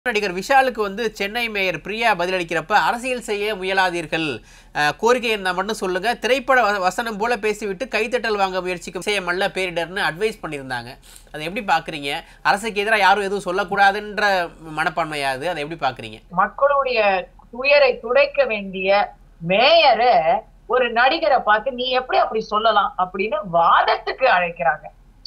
நடிகர் விஷாலுக்கு வந்து சென்னை மேயர் பிரியா பதிலளிக்கிறப்ப அரசியல் செய்ய முயலாதீர்கள் அஹ், கோரிக்கை இருந்தால் மட்டும் சொல்லுங்க திரைப்பட வ- வசனம் போல பேசிவிட்டு கைத்தட்டல் வாங்க முயற்சிக்கும் செய்யமல்ல பேரிடர்னு அட்வைஸ் பண்ணியிருந்தாங்க அதை எப்படி பார்க்குறீங்க அரசுக்கு எதிராக யாரும் எதுவும் சொல்லக்கூடாதுன்ற மனப்பான்மையா அது அதை எப்படி பார்க்குறீங்க மக்களுடைய துயரை துடைக்க வேண்டிய மேயர ஒரு நடிகரை பார்த்து நீ எப்படி அப்படி சொல்லலாம் அப்படின்னு வாதத்துக்கு அழைக்கிறாங்க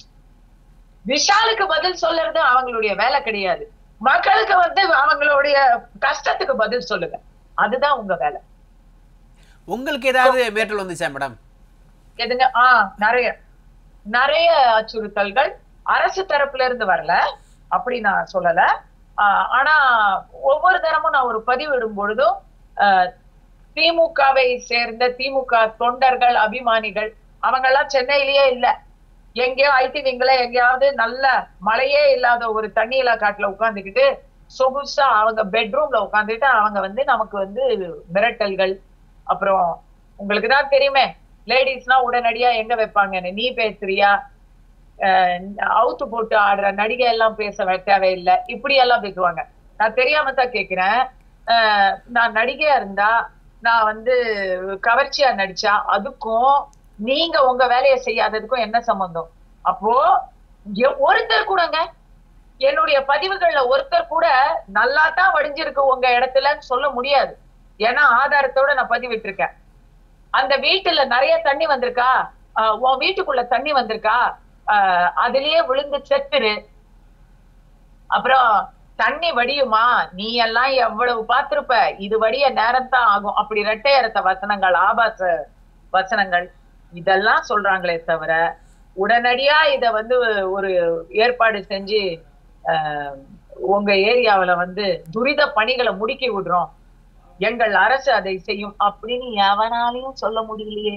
விஷாலுக்கு பதில் சொல்றது அவங்களுடைய வேலை கிடையாது மக்களுக்கு வந்து அவங்களுடைய கஷ்டத்துக்கு பதில் சொல்லுங்க அதுதான் உங்க வேலை உங்களுக்கு ஏதாவது மேட்டல் வந்துச்சா மேடம் எதுங்க ஆ நிறைய நிறைய அச்சுறுத்தல்கள் அரசு தரப்புல இருந்து வரல அப்படி நான் சொல்லல ஆ, ஆனா ஒவ்வொரு தரமும் நான் ஒரு பதிவு இடும் பொழுதும் ஆ, திமுகவை சேர்ந்த திமுக தொண்டர்கள் அபிமானிகள் அவங்க எல்லாம் சென்னையிலேயே இல்ல எங்கேயோ ஐடி விங்ல எங்கேயாவது நல்ல மழையே இல்லாத ஒரு தண்ணியில காட்டுல உட்கார்ந்துக்கிட்டு சொகுசா அவங்க பெட்ரூம்ல உட்கார்ந்துட்டு அவங்க வந்து நமக்கு வந்து மிரட்டல்கள் அப்புறம் உங்களுக்கு தான் தெரியுமே லேடிஸ்னா உடனடியா எங்க வைப்பாங்கன்னு நீ பேசுறியா அஹ் அவுத்து போட்டு ஆடுற நடிகை எல்லாம் பேச வே- தேவையில்லை இப்படி எல்லாம் பேசுவாங்க நான் தெரியாம தான் கேக்குறேன் அஹ் நான் நடிகையா இருந்தா நான் வந்து கவர்ச்சியா நடிச்சா அதுக்கும் நீங்க உங்க வேலையை செய்யாததுக்கும் என்ன சம்பந்தம் அப்போ எ- ஒருத்தர் கூடங்க என்னுடைய பதிவுகள்ல ஒருத்தர் கூட நல்லா தான் வடிஞ்சிருக்கு உங்க இடத்துலன்னு சொல்ல முடியாது ஏன்னா ஆதாரத்தோட நான் பதிவிட்டிருக்கேன் அந்த வீட்டுல நிறைய தண்ணி வந்திருக்கா ஆஹ் உன் வீட்டுக்குள்ள தண்ணி வந்திருக்கா ஆஹ் அதுலயே விழுந்து செத்துரு அப்புறம் தண்ணி வடியுமா நீ எல்லாம் எவ்வளவு பார்த்திருப்ப இது வடிய நேரம் தான் ஆகும் அப்படி இரட்டையரத்த வசனங்கள் ஆபாச வசனங்கள் இதெல்லாம் சொல்றாங்களே தவிர உடனடியா இத வந்து ஒரு ஏற்பாடு செஞ்சு ஆஹ் உங்க ஏரியாவுல வந்து துரித பணிகளை முடுக்கி விடுறோம் எங்கள் அரசு அதை செய்யும் அப்படின்னு எவனாலையும் சொல்ல முடியலையே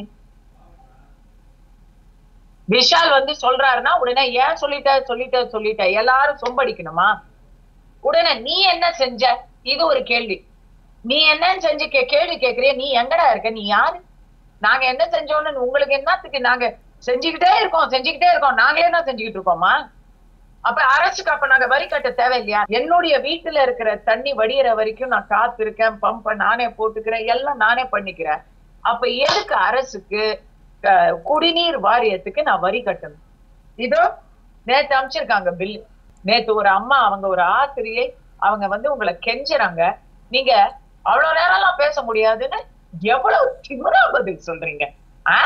விஷால் வந்து சொல்றாருன்னா உடனே ஏன் சொல்லிட்ட சொல்லிட்ட சொல்லிட்ட எல்லாரும் சொம்படிக்கணுமா உடனே நீ என்ன செஞ்ச இது ஒரு கேள்வி நீ என்ன செஞ்சு கே கேள்வி கேக்குறிய நீ எங்கடா இருக்க நீ யாரு நாங்க என்ன செஞ்சோம்னு உங்களுக்கு என்னத்துக்கு நாங்க செஞ்சுக்கிட்டே இருக்கோம் செஞ்சுக்கிட்டே இருக்கோம் நாங்களே தான் செஞ்சுக்கிட்டு இருக்கோமா அப்ப அரசுக்கு அப்ப நாங்க வரி கட்ட தேவையில்லையா என்னுடைய வீட்டுல இருக்கிற தண்ணி வடிகிற வரைக்கும் நான் காத்திருக்கேன் பம்ப நானே போட்டுக்கிறேன் எல்லாம் நானே பண்ணிக்கிறேன் அப்ப எதுக்கு அரசுக்கு க- குடிநீர் வாரியத்துக்கு நான் வரி கட்டணும் இதோ நேத்து அமைச்சிருக்காங்க பில் நேத்து ஒரு அம்மா அவங்க ஒரு ஆசிரியை அவங்க வந்து உங்களை கெஞ்சுறாங்க நீங்க அவ்வளவு நேரம் எல்லாம் பேச முடியாதுன்னு எவ்வளவு திமிரா பதில் சொல்றீங்க ஆ?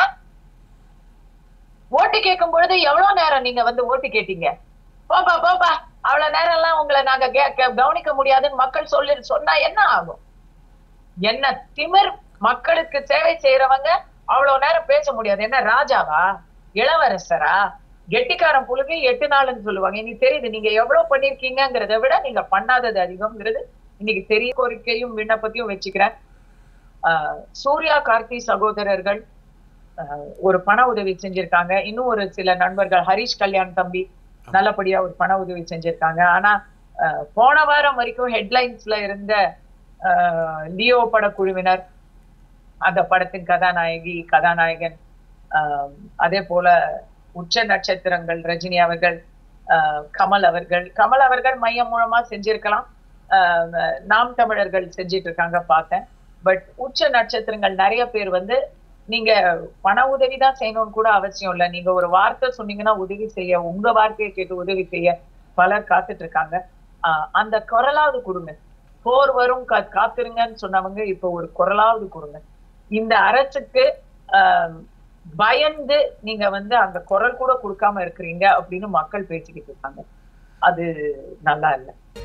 ஓட்டு கேட்கும் பொழுது எவ்வளவு நேரம் நீங்க வந்து ஓட்டு கேட்டீங்க போப்பா போப்பா அவ்வளவு நேரம் எல்லாம் உங்களை நாங்க கே- கே- கவனிக்க முடியாதுன்னு மக்கள் சொல்லி சொன்னா என்ன ஆகும் என்ன திமிர் மக்களுக்கு சேவை செய்யறவங்க அவ்வளவு நேரம் பேச முடியாது என்ன ராஜாவா இளவரசரா கெட்டிக்காரன் புழுகு எட்டு நாள்னு சொல்லுவாங்க இன்னைக்கு தெரியுது நீங்க எவ்வளவு பண்ணிருக்கீங்கிறத விட நீங்க பண்ணாதது அதிகம்ங்கிறது இன்னைக்கு தெரிய கோரிக்கையும் விண்ணப்பத்தையும் வச்சுக்கிறேன் ஆஹ் சூர்யா கார்த்தி சகோதரர்கள் ஆஹ் ஒரு பண உதவி செஞ்சிருக்காங்க இன்னும் ஒரு சில நண்பர்கள் ஹரிஷ் கல்யாண் தம்பி நல்லபடியா ஒரு பண உதவி செஞ்சிருக்காங்க ஆனா ஆஹ் போன வாரம் வரைக்கும் ஹெட்லைன்ஸ்ல இருந்த ஆஹ் லியோ படக்குழுவினர் அந்த படத்தின் கதாநாயகி கதாநாயகன் ஆஹ் அதே போல உச்ச நட்சத்திரங்கள் ரஜினி அவர்கள் ஆஹ் கமல் அவர்கள் கமல் அவர்கள் மையம் மூலமா செஞ்சிருக்கலாம் ஆஹ் நாம் தமிழர்கள் செஞ்சிட்டு இருக்காங்க பார்த்தேன் பட் உச்ச நட்சத்திரங்கள் நிறைய பேர் வந்து நீங்க பண உதவி தான் செய்யணும்னு கூட அவசியம் இல்லை நீங்க ஒரு வார்த்தை சொன்னீங்கன்னா உதவி செய்ய உங்க வார்த்தையை கேட்டு உதவி செய்ய பலர் காத்துட்டு இருக்காங்க ஆஹ் அந்த குரலாவது கொடுங்க போர் வரும் கா காத்துருங்கன்னு சொன்னவங்க இப்போ ஒரு குரலாவது கொடுங்க இந்த அரசுக்கு ஆஹ் பயந்து நீங்க வந்து அந்த குரல் கூட கொடுக்காம இருக்கிறீங்க அப்படின்னு மக்கள் பேசிக்கிட்டு இருக்காங்க அது நல்லா இல்லை